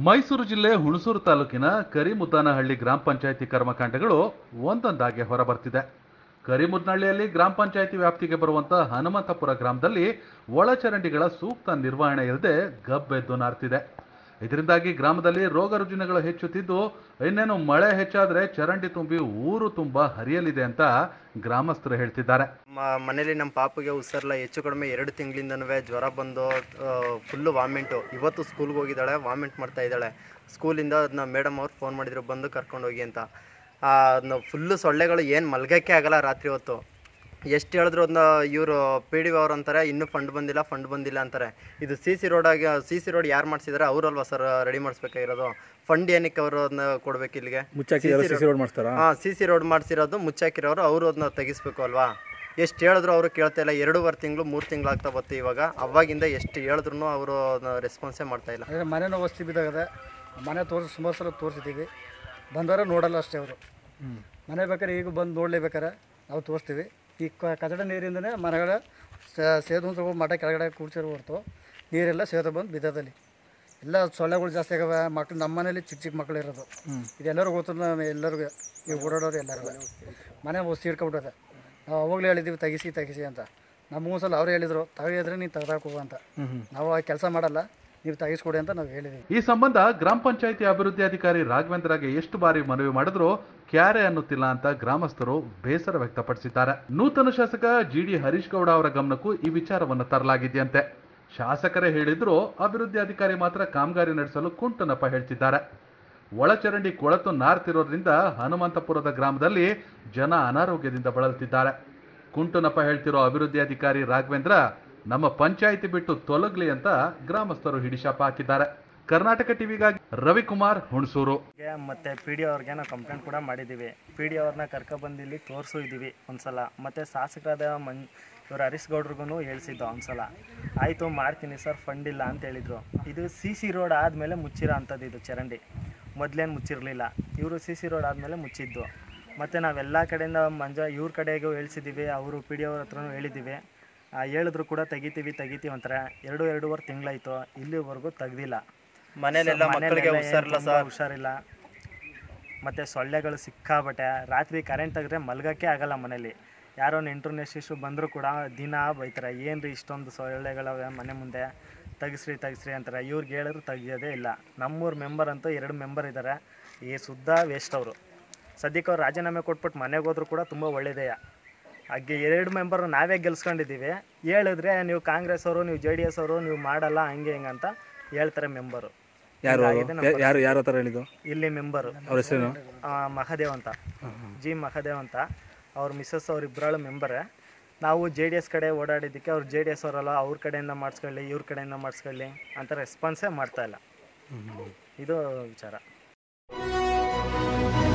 ಮೈಸೂರು ಜಿಲ್ಲೆ ಹುಣಸೂರು ತಾಲೂಕಿನ ಕರಿಮುದ್ದಾನಹಳ್ಳಿ ಗ್ರಾಮ ಪಂಚಾಯಿತಿ ಕರ್ಮಕಾಂಡಗಳು ಒಂದೊಂದಾಗಿ ಹೊರಬರ್ತಿದೆ ಕರಿಮುದ್ನಹಳ್ಳಿಯಲ್ಲಿ ಗ್ರಾಮ ಪಂಚಾಯಿತಿ ವ್ಯಾಪ್ತಿಗೆ ಬರುವಂತ ಹನುಮಂತಪುರ ಗ್ರಾಮದಲ್ಲಿ ಒಳಚರಂಡಿಗಳ ಸೂಕ್ತ ನಿರ್ವಹಣೆ ಇಲ್ಲದೆ ಗಬ್ಬೆದ್ದು ನಾರ್ತಿದೆ ಇದರಿಂದಾಗಿ ಗ್ರಾಮದಲ್ಲಿ ರೋಗ ರುಜಿನಗಳು ಹೆಚ್ಚುತ್ತಿದ್ದು ಇನ್ನೇನು ಮಳೆ ಹೆಚ್ಚಾದ್ರೆ ಚರಂಡಿ ತುಂಬಿ ಊರು ತುಂಬ ಹರಿಯಲಿದೆ ಅಂತ ಗ್ರಾಮಸ್ಥರು ಹೇಳ್ತಿದ್ದಾರೆ ಮ- ಮನೇಲಿ ನಮ್ಮ ಪಾಪಗೆ ಹುಷಾರಿಲ್ಲ ಹೆಚ್ಚು ಕಡಿಮೆ ಎರಡು ತಿಂಗಳಿಂದನೂ ಜ್ವರ ಬಂದು ಫುಲ್ಲು ವಾಮಿಂಟು ಇವತ್ತು ಸ್ಕೂಲ್ಗೆ ಹೋಗಿದ್ದಾಳೆ ವಾಮಿಂಟ್ ಮಾಡ್ತಾ ಇದ್ದಾಳೆ ಸ್ಕೂಲಿಂದ ಅದನ್ನ ಮೇಡಮ್ ಅವ್ರು ಫೋನ್ ಮಾಡಿದ್ರು ಬಂದು ಕರ್ಕೊಂಡು ಹೋಗಿ ಅಂತ ಫುಲ್ಲು ಸೊಳ್ಳೆಗಳು ಏನು ಮಲ್ಗಕ್ಕೆ ಆಗಲ್ಲ ರಾತ್ರಿ ಹೊತ್ತು ಎಷ್ಟು ಹೇಳಿದ್ರು ಅದನ್ನ ಇವರು ಪಿ ಡಿ ಅವ್ರು ಅಂತಾರೆ ಇನ್ನೂ ಫಂಡ್ ಬಂದಿಲ್ಲ ಫಂಡ್ ಬಂದಿಲ್ಲ ಅಂತಾರೆ ಇದು ಸಿ ಸಿ ರೋಡಾಗಿ ಸಿ ಸಿ ರೋಡ್ ಯಾರು ಮಾಡಿಸಿದಾರೆ ಅವರಲ್ವಾ ಸರ್ ರೆಡಿ ಮಾಡಿಸ್ಬೇಕಾಗಿರೋದು ಫಂಡ್ ಏನಕ್ಕೆ ಅವರು ಅದನ್ನ ಕೊಡ್ಬೇಕು ಇಲ್ಲಿಗೆ ಮುಚ್ಚಾಕಿ ಸಿ ಸಿ ರೋಡ್ ಮಾಡಿಸ್ತಾರಾ ಹಾಂ ಸಿ ಸಿ ರೋಡ್ ಮಾಡಿಸಿರೋದು ಮುಚ್ಚಾಕಿರೋರು ಅವರು ಅದನ್ನ ತೆಗಿಸ್ಬೇಕು ಅಲ್ವಾ ಎಷ್ಟು ಹೇಳಿದ್ರು ಅವರು ಕೇಳ್ತಾ ಇಲ್ಲ ಎರಡೂವರೆ ತಿಂಗಳು ಮೂರು ತಿಂಗಳು ಆಗ್ತಾ ಬತ್ತು ಇವಾಗ ಅವಾಗಿಂದ ಎಷ್ಟು ಹೇಳಿದ್ರು ಅವರು ರೆಸ್ಪಾನ್ಸೇ ಮಾಡ್ತಾ ಇಲ್ಲ ಅಂದರೆ ಮನೆನೂ ವಸ್ತಿ ಬಿದ್ದಾಗದೆ ಮನೆ ತೋರಿಸಿ ಸುಮಾರು ಸಲ ತೋರಿಸಿದ್ದೀವಿ ಬಂದವರು ನೋಡಲ್ಲ ಅಷ್ಟೇ ಅವರು ಮನೆ ಬೇಕಾದ್ರೆ ಈಗ ಬಂದು ನೋಡಲೇಬೇಕಾರೆ ನಾವು ತೋರಿಸ್ತೀವಿ ಈ ಕ ಕಚಡ ನೀರಿಂದನೇ ಮನೆಗಳ ಸೇದು ಸ್ವಲ್ಪ ಮಠ ಕೆಳಗಡೆ ಕೂಡ್ಸಿರೋ ಹೊರ್ತು ನೀರೆಲ್ಲ ಸೇದು ಬಂದು ಬಿದ್ದದಲ್ಲಿ ಎಲ್ಲ ಸೊಳ್ಳೆಗಳು ಜಾಸ್ತಿ ಆಗವೆ ಮಕ್ಳು ನಮ್ಮ ಮನೇಲಿ ಚಿಕ್ಕ ಚಿಕ್ಕ ಮಕ್ಳು ಇರೋದು ಇದೆಲ್ಲರೂ ಗೊತ್ತು ನಾವು ಎಲ್ಲರಿಗೂ ಈಗ ಓಡಾಡೋರು ಎಲ್ಲರಿಗೂ ಮನೆ ವಸ್ತಿ ಹಿಡ್ಕೊಬಿಟ್ಟದೆ ನಾವು ಅವಾಗಲೇ ಹೇಳಿದ್ದೀವಿ ತೆಗಿಸಿ ತೆಗಿಸಿ ಅಂತ ನಮಗೂ ಸಲ ಅವ್ರು ಹೇಳಿದರು ತೆಗಿದ್ರೆ ನೀನು ತೆಗ್ದಾಕ್ ಹೋಗು ಅಂತ ನಾವು ಆ ಕೆಲಸ ಮಾಡಲ್ಲ ನೀವು ತೆಗಿಸ್ಕೊಡಿ ಅಂತ ನಾವು ಹೇಳಿದ್ದೀವಿ ಈ ಸಂಬಂಧ ಗ್ರಾಮ ಪಂಚಾಯಿತಿ ಅಭಿವೃದ್ಧಿ ಅಧಿಕಾರಿ ರಾಘವೇಂದ್ರಗೆ ಎಷ್ಟು ಬಾರಿ ಮನವಿ ಮಾಡಿದ್ರು ಕ್ಯಾರೆ ಅನ್ನುತ್ತಿಲ್ಲ ಅಂತ ಗ್ರಾಮಸ್ಥರು ಬೇಸರ ವ್ಯಕ್ತಪಡಿಸಿದ್ದಾರೆ ನೂತನ ಶಾಸಕ ಜಿ ಡಿ ಹರೀಶ್ ಗೌಡ ಅವರ ಗಮನಕ್ಕೂ ಈ ವಿಚಾರವನ್ನು ತರಲಾಗಿದೆಯಂತೆ ಶಾಸಕರೇ ಹೇಳಿದ್ರು ಅಭಿವೃದ್ಧಿ ಅಧಿಕಾರಿ ಮಾತ್ರ ಕಾಮಗಾರಿ ನಡೆಸಲು ಕುಂಟು ನೆಪ ಹೇಳ್ತಿದ್ದಾರೆ ಒಳಚರಂಡಿ ಕೊಳತು ನಾರ್ತಿರೋದ್ರಿಂದ ಹನುಮಂತಪುರದ ಗ್ರಾಮದಲ್ಲಿ ಜನ ಅನಾರೋಗ್ಯದಿಂದ ಬಳಲ್ತಿದ್ದಾರೆ ಕುಂಟು ನೆಪ ಹೇಳ್ತಿರೋ ಅಭಿವೃದ್ಧಿ ಅಧಿಕಾರಿ ರಾಘವೇಂದ್ರ ನಮ್ಮ ಪಂಚಾಯಿತಿ ಬಿಟ್ಟು ತೊಲಗ್ಲಿ ಅಂತ ಗ್ರಾಮಸ್ಥರು ಹಿಡಿಶಾಪ ಹಾಕಿದ್ದಾರೆ ಕರ್ನಾಟಕ ಟಿವಿಗಾಗಿ ರವಿಕುಮಾರ್ ಹುಣಸೂರು ಗೆ ಮತ್ತು ಪಿ ಡಿ ಅವ್ರಿಗೆ ನಾವು ಕಂಪ್ಲೇಂಟ್ ಕೂಡ ಮಾಡಿದ್ದೀವಿ ಪಿ ಡಿ ಅವ್ರನ್ನ ಕರ್ಕೊಬಂದು ಇಲ್ಲಿ ತೋರಿಸು ಇದ್ದೀವಿ ಒಂದ್ಸಲ ಮತ್ತು ಶಾಸಕರಾದ ಮನ್ ಇವರು ಹರೀಶ್ ಗೌಡ್ರಿಗೂ ಹೇಳ್ಸಿದ್ದು ಒಂದ್ಸಲ ಆಯಿತು ಮಾಡ್ತೀನಿ ಸರ್ ಫಂಡ್ ಇಲ್ಲ ಅಂತ ಹೇಳಿದರು ಇದು ಸಿ ಸಿ ರೋಡ್ ಆದಮೇಲೆ ಮುಚ್ಚಿರೋ ಅಂಥದ್ದು ಇದು ಚರಂಡಿ ಮೊದಲೇನು ಮುಚ್ಚಿರಲಿಲ್ಲ ಇವರು ಸಿ ಸಿ ರೋಡ್ ಆದಮೇಲೆ ಮುಚ್ಚಿದ್ದು ಮತ್ತು ನಾವೆಲ್ಲ ಕಡೆಯಿಂದ ಮಂಜ ಇವ್ರ ಕಡೆಗೂ ಹೇಳ್ಸಿದ್ದೀವಿ ಅವರು ಪಿ ಡಿ ಅವ್ರ ಹತ್ರನೂ ಹೇಳಿದ್ದೀವಿ ಆ, ಹೇಳಿದ್ರು ಕೂಡ ತೆಗಿತೀವಿ ತೆಗಿತೀವಿ ಅಂತಾರೆ ಎರಡು ಎರಡೂವರೆ ತಿಂಗಳಾಯಿತು ಇಲ್ಲಿವರೆಗೂ ತೆಗ್ದಿಲ್ಲ ಮನೇಲೆಲ್ಲ ಮಕ್ಕಳಿಗೆ ಮನೇಲೆಲ್ಲ ಏನ್ ಹುಷಾರಿಲ್ಲ ತುಂಬಾ ಸರ್ ಹುಷಾರಿಲ್ಲ ಮತ್ತು ಸೊಳ್ಳೆಗಳು ಸಿಕ್ಕಾಬಟ್ಟೆ ರಾತ್ರಿ ಕರೆಂಟ್ ತೆಗೆದ್ರೆ ಮಲ್ಗಕ್ಕೆ ಆಗಲ್ಲ ಮನೇಲಿ ಯಾರೋ ನೆಂಟರು ನೆಶಿಶು ಬಂದರೂ ಕೂಡ ದಿನ ಬೈತಾರೆ ಏನು ರೀ ಇಷ್ಟೊಂದು ಸೊಳ್ಳೆಗಳವೆ ಮನೆ ಮುಂದೆ ತೆಗಿಸ್ರಿ ತೆಗಿಸ್ರಿ ಅಂತಾರೆ ಇವ್ರಿಗೆ ಹೇಳಿದ್ರು ತೆಗಿಯೋದೇ ಇಲ್ಲ ನಮ್ಮೂರ ಮೆಂಬರ್ ಅಂತೂ ಎರಡು ಮೆಂಬರ್ ಇದ್ದಾರೆ ಈ ಸುದ್ದ ವೇಸ್ಟ್ ಅವರು ಸದ್ಯಕ್ಕೆ ಅವ್ರು ರಾಜೀನಾಮೆ ಕೊಟ್ಬಿಟ್ಟು ಮನೆಗೆ ಹೋದ್ರು ಕೂಡ ತುಂಬ ಒಳ್ಳೆಯದೇ ಹಾಗೆ ಎರಡು ಮೆಂಬರ್ ನಾವೇ ಗೆಲ್ಸ್ಕೊಂಡಿದ್ದೀವಿ ಹೇಳಿದ್ರೆ ನೀವು ಕಾಂಗ್ರೆಸ್ ಅವರು ನೀವು ಜೆ ಡಿ ಎಸ್ ಅವರು ನೀವು ಮಾಡಲ್ಲ ಹಂಗೆ ಹಿಂಗೆ ಅಂತ ಹೇಳ್ತಾರೆ ಮೆಂಬರು ಯಾರು ಅವರು? ಹಿಂಗಾಗಿದೆ ನಮ್ಮ ಯಾ- ಯಾರು ಯಾರು ಹತ್ರ ಹೇಳಿದ್ದು ಇಲ್ಲಿ ಮೆಂಬರು ಅವ್ರ ಹೆಸರೇನು ಮಹದೇವ್ ಅಂತ ಜಿ ಮಹದೇವ್ ಅಂತ ಅವ್ರ ಮಿಸ್ಸಸ್ ಅವ್ರ ಇಬ್ಬರಾಳು ಮೆಂಬರೇ ನಾವು ಜೆ ಡಿ ಎಸ್ ಕಡೆ ಓಡಾಡಿದ್ದಕ್ಕೆ ಅವ್ರು ಜೆ ಡಿ ಎಸ್ ಅವರಲ್ಲ ಅವ್ರ ಕಡೆಯಿಂದ ಮಾಡಿಸ್ಕೊಳ್ಳಿ ಇವ್ರ ಕಡೆಯಿಂದ ಮಾಡಿಸ್ಕೊಳ್ಳಿ ಅಂತ ರೆಸ್ಪಾನ್ಸೇ ಮಾಡ್ತಾ ಇಲ್ಲ ಇದು ವಿಚಾರ